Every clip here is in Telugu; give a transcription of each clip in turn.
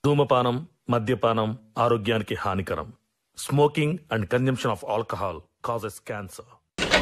ధూమపానం మద్యపానం ఆరోగ్యానికి హానికరం smoking and consumption of alcohol causes cancer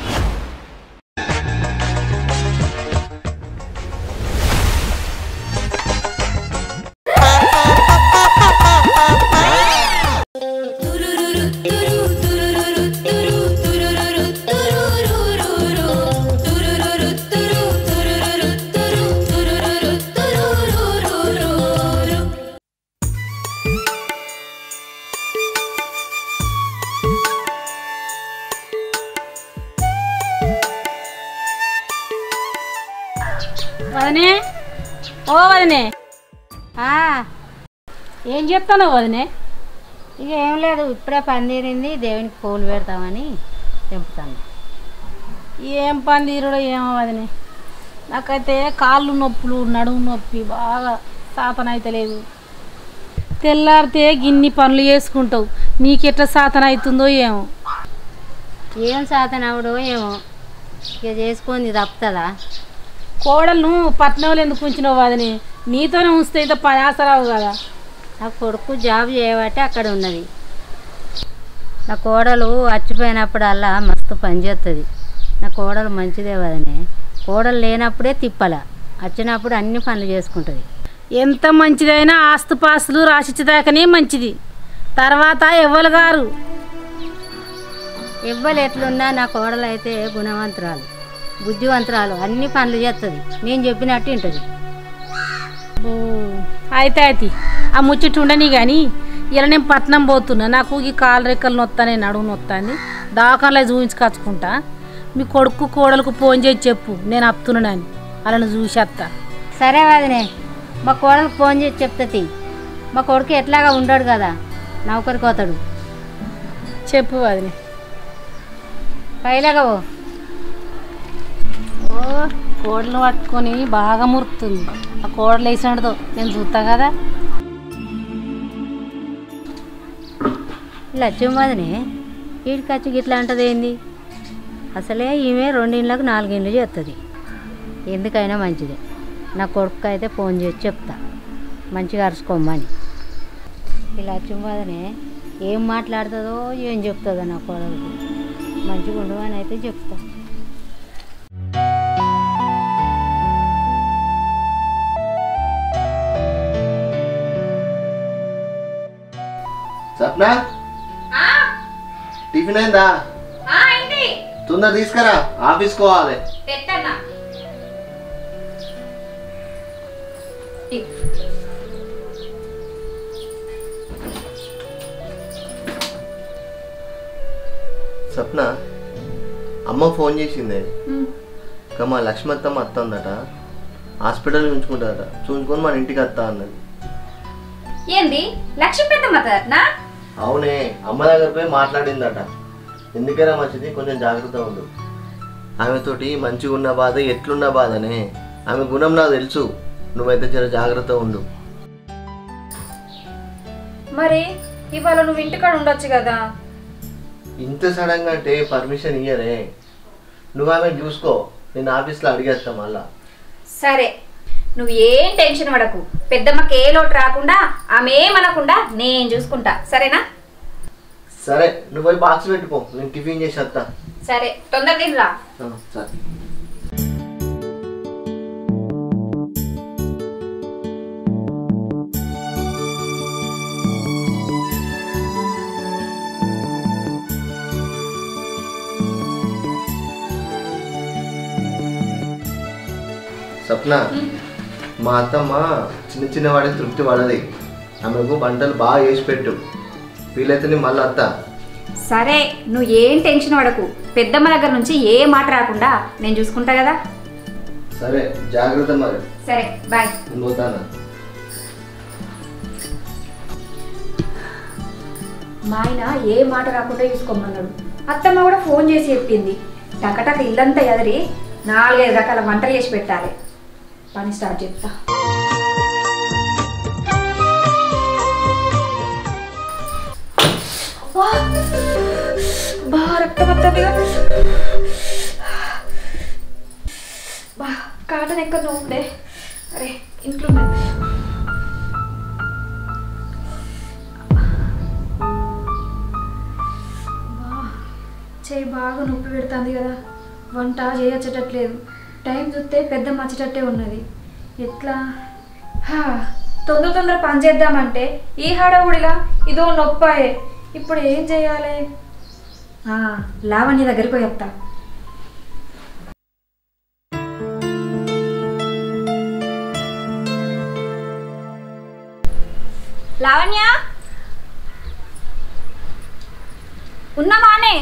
వదనే ఓ వదనే ఆ, ఏం చెప్తాను వదనే ఇక ఏం లేదు ఇప్పుడే పని తీరింది దేవునికి పూలు పెడతామని తెంపుతాను ఏం పని తీరుడో ఏమో వదనే నాకైతే కాళ్ళు నొప్పులు నడుము నొప్పి బాగా సాతన అయితే లేదు తెల్లారితే గిన్ని పనులు చేసుకుంటావు నీకెట్లా సాతన అవుతుందో ఏమో ఏం సాతనవుడో ఏమో ఇక చేసుకొని తప్పుతుందా కోడలను పట్నంలో ఎందుకు ఉంచినావు వదని నీతోనే ఉంచితే ఇంత పయాసరావు కదా నా కొడుకు జాబ్ చేయబట్టి అక్కడ ఉన్నది నా కోడలు చచ్చిపోయినప్పుడల్లా మస్తు పని చేస్తుంది నా కోడలు మంచిదే వదనే కోడలు లేనప్పుడే తిప్పల వచ్చినప్పుడు అన్ని పనులు చేసుకుంటుంది ఎంత మంచిదైనా ఆస్తుపాస్తులు రాసిచ్చేదాకనే మంచిది తర్వాత ఎవ్వరు గారు ఎవ్వరు ఎట్లున్నా నా కోడలు అయితే గుణవంతురాలు బుద్ధివంతురాలు అన్ని పనులు చేస్తుంది నేను చెప్పినట్టు వింటుంది ఓ, అయితే అయితే ఆ ముచ్చట ఉండని కానీ ఇలా నేను పట్నం పోతున్నా నాకు ఈ కాలు రెక్కలు నొత్తానే నడువు నొత్తాంది దావకాన్లో చూపించుకొచ్చుకుంటా మీ కొడుకు కోడలకు ఫోన్ చేసి చెప్పు నేను అప్తున్నానని వాళ్ళని చూసేస్తా సరే వదినే మా కోడలకు ఫోన్ చేసి చెప్తుంది మా కొడుకు ఎట్లాగా ఉండడు కదా నౌకరికి పోతాడు చెప్పు అది పైలాగా పో ఓ కోడలు పట్టుకొని బాగా మురుకుతుంది ఆ కోడలు వేసినతో నేను చూస్తా కదా లక్ష్యం వదినే వీడికి వచ్చి గిట్లా అంటది ఏంది అసలే ఈమె రెండింళ్ళకు నాలుగిండ్లు చేస్తుంది ఎందుకైనా మంచిదే నా కొడుకు అయితే ఫోన్ చేసి చెప్తా మంచిగా అరుచుకోమని ఈ లక్ష్యం వదనే ఏం మాట్లాడుతుందో ఏం చెప్తుందో నా కోడలకు మంచిగా ఉండవని అయితే చెప్తా సప్న టిఫిన్ అయిందా తొందర తీసుకురా ఆఫీస్ కోవాలి సప్న అమ్మ ఫోన్ చేసింది ఇంకా మా లక్ష్మత్తమ్మ అత్త ఉందట హాస్పిటల్ ఉంచుకుంటారట చూసుకొని మన ఇంటికి వస్తా అన్నది ఏంది లక్ష్మీ పెద్దమ్మతనా అవునే అమ్మ దగ్గర పోయి మాట్లాడిందట ఎందుకైనా మంచిది కొంచెం జాగ్రత్తగా ఉండు ఆమెతోటి మంచిగా ఉన్న బాధ ఎట్లున్న బాధనే ఆమె గుణం నాకు తెలుసు నువ్వైతే జర జాగ్రత్తగా ఉండు మరి ఇవాళ నువ్వు ఇంటికాడ ఉండొచ్చు కదా ఇంత సడన్గా అంటే పర్మిషన్ ఇయ్యరే నువ్వు ఆమె చూసుకో నేను ఆఫీస్లో అడిగేస్తా మళ్ళా సరే నువ్వు ఏం టెన్షన్ పడకు పెద్దమ్మకి ఏ లోటు రాకుండా ఆమె ఏమనకుండా నేను చూసుకుంటా సరేనా సరే నువ్వు పోయి బాక్స్ పెట్టుకో నేను టిఫిన్ చేసి వస్తా సరే తొందర తినరా ఆ, సరే సప్న మా అత్తమ్మ చిన్న చిన్న వాడికి తృప్తి పడది ఆమెకు వంటలు బాగా వేసి పెట్టు వీలైతే నేను మళ్ళీ వస్తా సరే నువ్వు ఏం టెన్షన్ పడకు పెద్దమ్మ దగ్గర నుంచి ఏ మాట రాకుండా నేను చూసుకుంటా కదా సరే జాగ్రత్త మరి సరే బాయ్ నేను పోతానా మా ఆయన ఏ మాట రాకుండా చూసుకోమన్నాడు అత్తమ్మ కూడా ఫోన్ చేసి చెప్పింది టకటక ఇల్లంతా ఎదరి నాలుగైదు రకాల వంటలు చేసి పెట్టాలి పని స్టార్ట్ చెప్తా బా రక్తం వస్తుందిగా బా కాటన్ ఎక్కడ ఉండే అరే ఇంట్లో ఉన్నది. చేయి బాగా నొప్పి పెడుతుంది కదా వంట చేయొచ్చేటట్లేదు టైం చూస్తే పెద్ద మచ్చేటట్టే ఉన్నది ఎట్లా హా, తొందర తొందర పని చేద్దామంటే ఈ హడావుడిలా ఇదో నొప్పాయే ఇప్పుడు ఏం చేయాలి ఆ, లావణ్య దగ్గరికి పోయి వస్తా లావణ్య ఉన్నావానే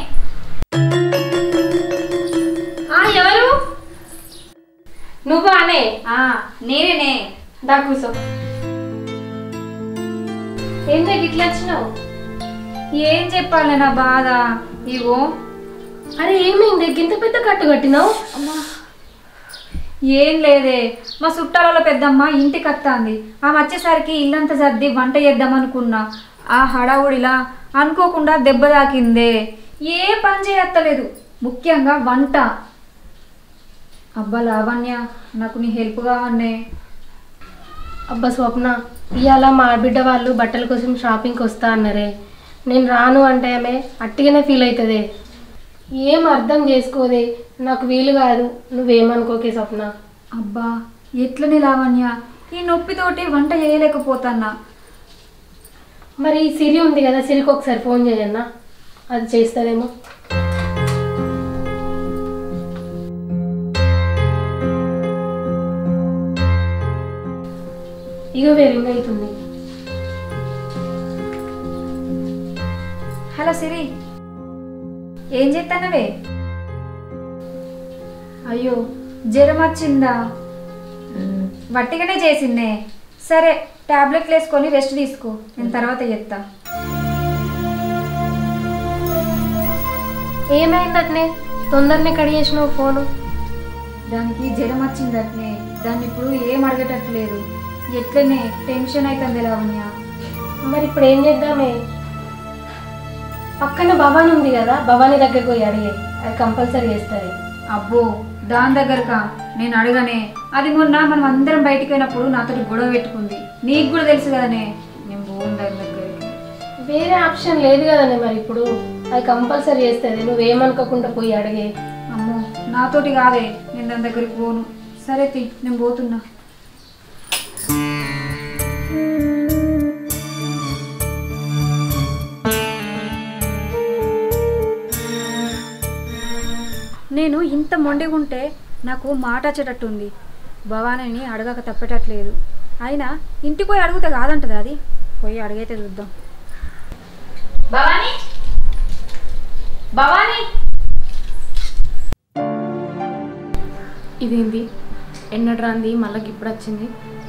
ఎవరు నువ్వా అనే ఆ, నేనేనే దా కూసో ఏం దగ్గర ఇట్లా వచ్చినావు ఏం చెప్పాలి నా బాధ ఇగో అరే ఏమైంది గింత పెద్ద కట్టు కట్టినావు ఏం లేదే మా చుట్టాలలో పెద్దమ్మ ఇంటికి వస్తాంది ఆమె వచ్చేసరికి ఇల్లంతా సర్ది వంట చేద్దాం అనుకున్నా ఆ హడావుడిలా అనుకోకుండా దెబ్బ తాకిందే ఏ పని చేయత్తలేదు ముఖ్యంగా వంట అబ్బా లావణ్య నాకు నీ హెల్ప్ కావన్నే అబ్బా స్వప్న ఇవాళ మా ఆడబిడ్డ వాళ్ళు బట్టల కోసం షాపింగ్కి వస్తా అన్నారే నేను రాను అంటే ఆమె అట్టిగానే ఫీల్ అవుతుంది ఏం అర్థం చేసుకోదే నాకు వీలు కాదు నువ్వేమనుకోకే స్వప్న అబ్బా ఎట్లని లావణ్య ఈ నొప్పితోటి వంట చేయలేకపోతాన్నా మరి సిరి ఉంది కదా సిరికి ఒకసారి ఫోన్ చేయన్నా అది చేస్తుందేమో ఇగో వేరింగ్ అవుతుంది హలో సిరి ఏం చేస్తానవే అయ్యో జ్వరం వచ్చిందా వట్టిగానే చేసిందే సరే టాబ్లెట్లు వేసుకొని రెస్ట్ తీసుకో నేను తర్వాత చెప్తా ఏమైంది అట్నే తొందరనే కడిగేసినావు ఫోను దానికి జ్వరం వచ్చిందట్నే దాన్ని ఇప్పుడు ఏం అడగటట్లేదు ఎట్లనే టెన్షన్ అవుతుంది లావణ్య మరి ఇప్పుడు ఏం చేద్దామే పక్కన భవాని ఉంది కదా భవానీ దగ్గరికి పోయి అడిగే అది కంపల్సరీ చేస్తుంది అబ్బో దాని దగ్గరకా నేను అడగనే అది మొన్న మనం అందరం బయటికి పోయినప్పుడు నాతో గొడవ పెట్టుకుంది నీకు కూడా తెలుసు కదనే నేను పోను దాని దగ్గరికి వేరే ఆప్షన్ లేదు కదనే మరి ఇప్పుడు అది కంపల్సరీ చేస్తుంది నువ్వేమనుకోకుండా పోయి అడిగే అమ్మో నాతోటి కాదే నేను దాని దగ్గరికి పోను సరే తి నేను పోతున్నా నేను ఇంత మొండిగుంటే నాకు మాట వచ్చేటట్టుంది భవానీని అడగక తప్పేటట్లేదు అయినా ఇంటికి పోయి అడిగితే కాదంటది అది పోయి అడిగైతే చూద్దాం భవానీ భవానీ ఇదేంది ఎన్నడు రాంది మళ్ళీ ఇప్పుడు వచ్చింది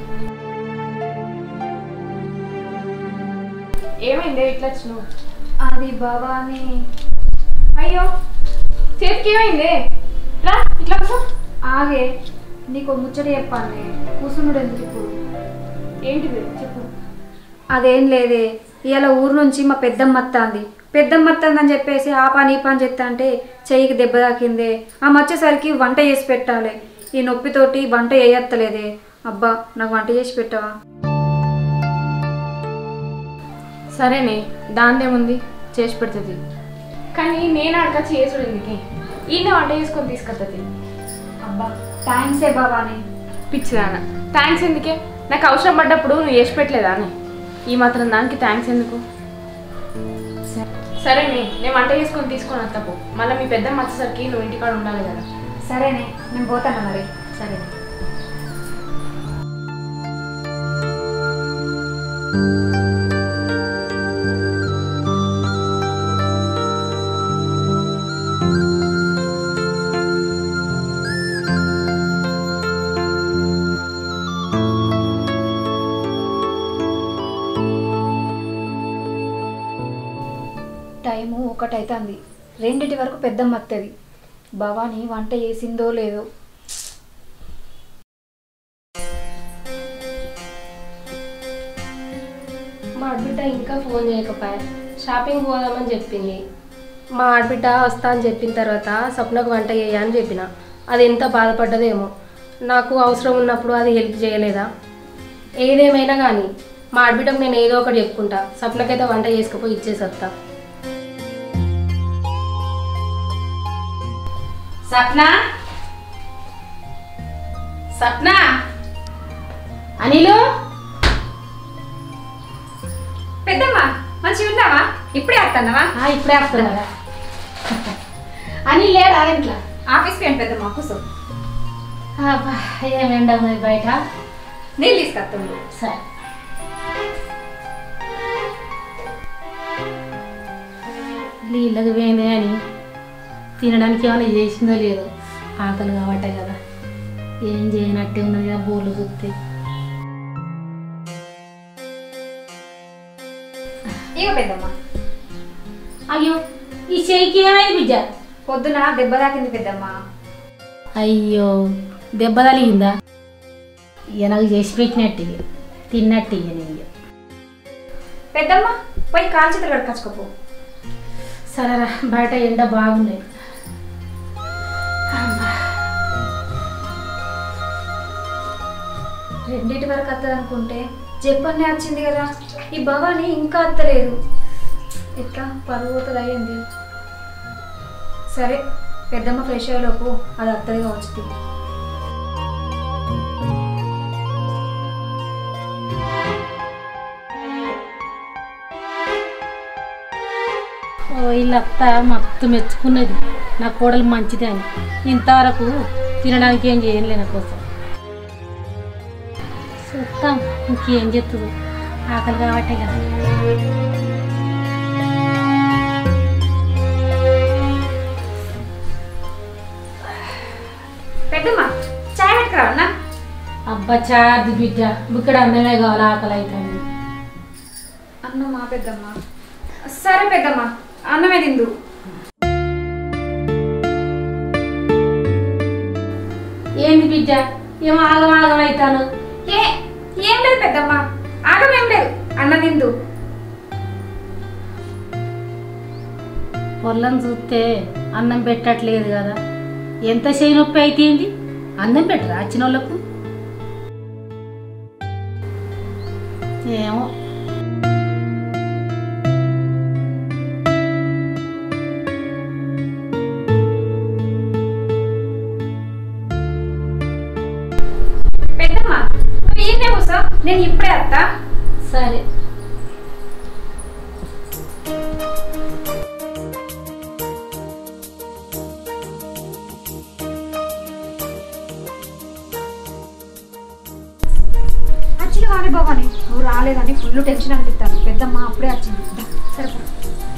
ఏమైంది ఇట్లా వచ్చినావు అది భవానీ అయ్యో చేతికి ఏమైంది రా ఇట్లా కూర్చో ఆగే నీకు ముచ్చట చెప్పాలి కూసునుడు ఎందుకు ఇప్పుడు ఏంటిది చెప్పు అదేం లేదే ఇవాళ ఊరు నుంచి మా పెద్దమ్మ వస్తుంది పెద్దమ్మ వస్తుందని చెప్పేసి ఆ పని ఈ పని చెప్తా అంటే చెయ్యికి దెబ్బ తాకిందే ఆమె వచ్చేసరికి వంట చేసి పెట్టాలి ఈ నొప్పితోటి వంట చేయత్తలేదే అబ్బా నాకు వంట చేసి పెట్టవా సరేనే దాందేముంది చేసి పెడుతుంది కానీ నేను అడగ చేసుడు ఎందుకు ఈయన వంట చేసుకొని తీసుకొస్తుంది అబ్బా థ్యాంక్స్ ఏ బాబాని పిచ్చిదాన థ్యాంక్స్ ఎందుకే నాకు అవసరం పడ్డప్పుడు నువ్వు చేసి పెట్టలేదా అని ఈ మాత్రం దానికి థ్యాంక్స్ ఎందుకు సరేనే నేను వంట చేసుకొని తీసుకొని వస్తాపు మళ్ళీ మీ పెద్ద వచ్చేసరికి నువ్వు ఇంటికాడ ఉండాలి కదా సరేనే నేను పోతాను మరి సరే టైము ఒకటైతుంది రెండిటి వరకు పెద్దమ్మ వస్తుంది భవాని వంట చేసిందో లేదో మా ఆడబిడ్డ ఇంకా ఫోన్ చేయకపోయా షాపింగ్ పోదామని చెప్పింది మా ఆడబిడ్డ వస్తా అని చెప్పిన తర్వాత స్వప్నకు వంట చేయ అని చెప్పిన అది ఎంత బాధపడ్డదేమో నాకు అవసరం ఉన్నప్పుడు అది హెల్ప్ చేయలేదా ఏదేమైనా కానీ మా ఆడబిడ్డకు నేను ఏదో ఒకటి చెప్పుకుంటా స్వప్నకైతే వంట చేసుకుపోయి ఇచ్చేసి వస్తా సప్న సప్న అనిలు పెద్దమ్మ మంచిగా ఉన్నావా ఇప్పుడే వస్తున్నావా ఆ, ఇప్పుడే వస్తున్నారా అనిల్ లేడా ఇంట్లో ఆఫీస్కి ఏంటి పెద్దమ్మ కూర్చో అబ్బా, ఏం ఎండ ఉన్నది బయట నీళ్ళు తీసుకొస్తుండు సరే నీళ్ళకి పోయింది కానీ తినడానికి ఏమైనా చేసిందో లేదో ఆకలి కాబట్టే కదా ఏం చేయనట్టే ఉన్నది కదా బోర్లు చూస్తే ఇక పెద్దమ్మ అయ్యో ఈ చేయికి ఏమైంది బిడ్డ పొద్దున దెబ్బ తాకింది పెద్దమ్మ అయ్యో దెబ్బ తగిలిందా ఇక నాకు చేసి పెట్టినట్టు ఇక తిన్నట్టు ఇక నేను ఇక. పెద్దమ్మ పోయి కాలు చేతులు కడుకొచ్చుకోపో సరేరా బయట ఎండ బాగున్నాయి రెండింటి వరకు వస్తుంది అనుకుంటే జప్పన్నే వచ్చింది కదా ఈ భవాని ఇంకా అత్తలేదు ఎట్లా పరుగుతుంది అయ్యింది సరే పెద్దమ్మ ఫ్రెష్ అయ్యేలోపు అది అత్తది కావచ్చు ఓ వీళ్ళత్త మత్తు మెచ్చుకున్నది నా కోడలు మంచిది అని ఇంతవరకు తినడానికి ఏం చేయలే నా కోసం చూస్తాం ఇంకేం చెప్తుంది ఆకలి కాబట్టే కదా పెద్దమ్మ చాయ్ పెట్టుకురావన్నా అబ్బా చాది బిడ్డ ఇక్కడ అన్నమే కావాలి ఆకలి అవుతుంది అన్నం మా పెద్దమ్మ సరే పెద్దమ్మ అన్నమే తిందు ఏంది బిడ్డ ఏమో ఆగం ఆగం అవుతాను ఏ ఏం లేదు పెద్దమ్మ ఆగమేం లేదు అన్నం తిందు పొల్లం చూస్తే అన్నం పెట్టట్లేదు కదా ఎంత చేయి నొప్పి అయితేంది అన్నం పెట్టరా వచ్చిన వాళ్ళకు ఏమో పెద్దమ్మ నువ్వు ఈయనే కూసో నేను ఇప్పుడే వస్తా సరే వచ్చిన కానీ భవాని నువ్వు రాలేదని ఫుల్ టెన్షన్ అనిపిస్తాను పెద్దమ్మ అప్పుడే వచ్చింది దా, సరే పో.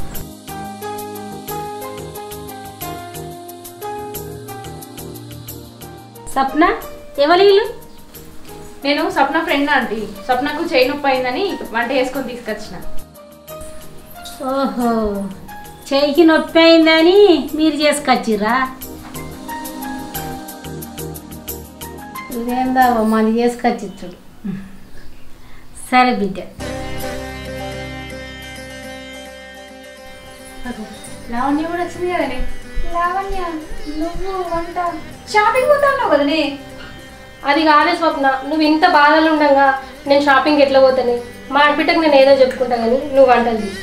సప్న ఎవరి ఇల్లు నేను స్వప్న ఫ్రెండ్ ఆంటీ స్వప్నకు చేయి నొప్పి అయిందని వంట చేసుకొని తీసుకొచ్చిన ఓహో చేయికి నొప్పి అయిందని మీరు చేసుకొచ్చిర్రా ఇదేందా మాది చేసుకొచ్చిచ్చుడు సరే బిడ్డ లావణ్య కూడా వచ్చింది కదనే లావణ్య నువ్వు వంట షాపింగ్ పోతావు కదనే అది కాదే స్వప్న నువ్వు ఇంత బాధలు ఉండగా నేను షాపింగ్ ఎట్లా పోతాను మా ఆడబిడ్డకు నేను ఏదో చెప్పుకుంటా కానీ నువ్వు వంటలు చేయి.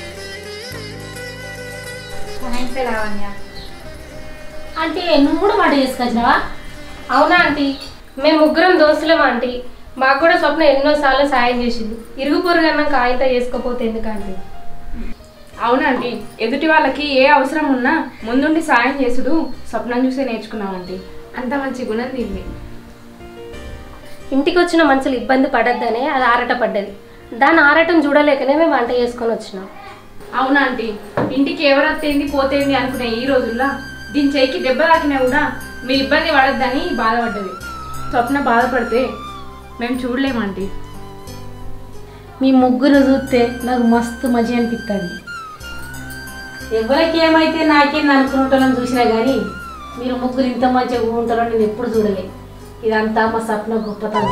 థ్యాంక్స్ లావణ్య అంటే నువ్వు కూడా వంట చేసుకొచ్చినావా అవునా ఆంటీ మేము ముగ్గురం దోస్తులం ఆంటీ మాకు కూడా స్వప్న ఎన్నోసార్లు సాయం చేసింది ఇరుగు పొరుగు అన్నాక ఆయనతో చేసుకోపోతే ఎందుకంటే అవునండి ఎదుటి వాళ్ళకి ఏ అవసరం ఉన్నా ముందుండి సాయం చేసుడు స్వప్నం చూసే నేర్చుకున్నామండి అంత మంచి గుణం దీన్ని ఇంటికి వచ్చిన మనుషులు ఇబ్బంది పడద్దనే అది ఆరట పడ్డది దాని ఆరటం చూడలేకనే మేము వంట చేసుకొని వచ్చినాం అవునా ఆంటీ ఇంటికి ఎవరొత్తేంది పోతేంది అనుకునే ఈ రోజుల్లో దీని చేయికి దెబ్బ తాకినా కూడా మీ ఇబ్బంది పడద్దని బాధపడ్డది స్వప్న బాధపడితే మేము చూడలేమంటీ మీ ముగ్గురు చూస్తే నాకు మస్తు మంచి అనిపిస్తుంది ఎవరికి ఏమైతే నాకేంది అనుకునేటోళ్ళని చూసినా కానీ మీరు ముగ్గురు ఇంత మంచిగా ఉంటారో నేను ఎప్పుడు చూడలే ఇదంతా మా సప్న గొప్పతనం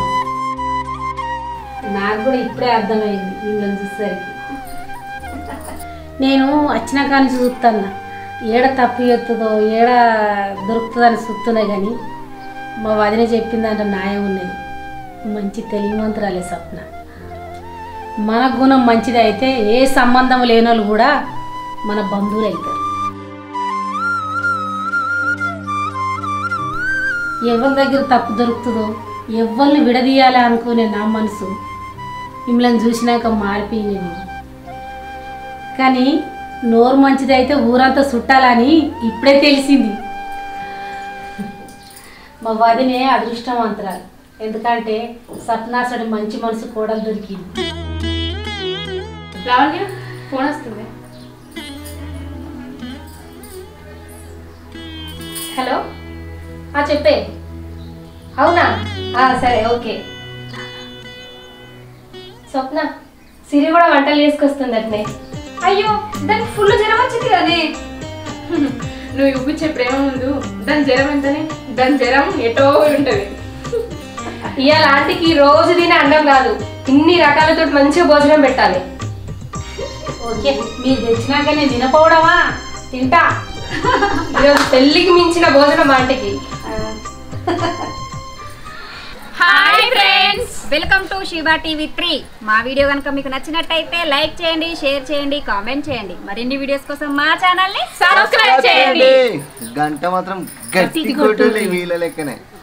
నాకు కూడా ఇప్పుడే అర్థమైంది వీళ్ళని చూసేసరికి నేను వచ్చిన కాని చూస్తాను ఏడ తప్పు ఎత్తుదో ఏడ దొరుకుతుందని చూస్తున్నా కానీ మా వదిన చెప్పిందంటే న్యాయం ఉన్నది మంచి తెలివిమంతురాలే సప్న మన గుణం మంచిది అయితే ఏ సంబంధం లేని వాళ్ళు కూడా మన బంధువులు అవుతారు ఎవరి దగ్గర తప్పు దొరుకుతుందో ఎవరిని విడదీయాలి అనుకునే నా మనసు మిమ్మల్ని చూసినాక మారిపోయింది నేను కానీ నోరు మంచిదైతే ఊరంతా చుట్టాలని ఇప్పుడే తెలిసింది మా వదినే అదృష్టవంతురాలు ఎందుకంటే సప్నాసుడి మంచి మనసు కూడా దొరికింది లావణ్య ఫోన్ వస్తుంది హలో ఆ చెప్పే అవునా ఆ, సరే ఓకే స్వప్న సిరి కూడా వంటలు చేసుకొస్తుంది అట్నే అయ్యో దానికి ఫుల్ జ్వరం వచ్చింది కదనే నువ్వు చూపించే ప్రేమ ముందు దాని జ్వరం ఎంతనే దాని జ్వరం ఎటో ఉంటది ఇవాళ ఆంటీకి రోజు తినే అన్నం కాదు ఇన్ని రకాలతో మంచిగా భోజనం పెట్టాలి ఓకే మీరు తెచ్చినాక నేను తినపోవడమా తింటా ఈరోజు పెళ్లికి మించిన భోజనం ఆంటీకి hi friends welcome to Shiva TV three మా వీడియో కనుక మీకు నచ్చినట్టయితే లైక్ చేయండి షేర్ చేయండి కామెంట్ చేయండి మరిన్ని వీడియోస్ కోసం మా ఛానల్ ని సబ్స్క్రైబ్ చేయండి గంట మాత్రం గట్టి కొట్టులే వీళ్ళ లెక్కనే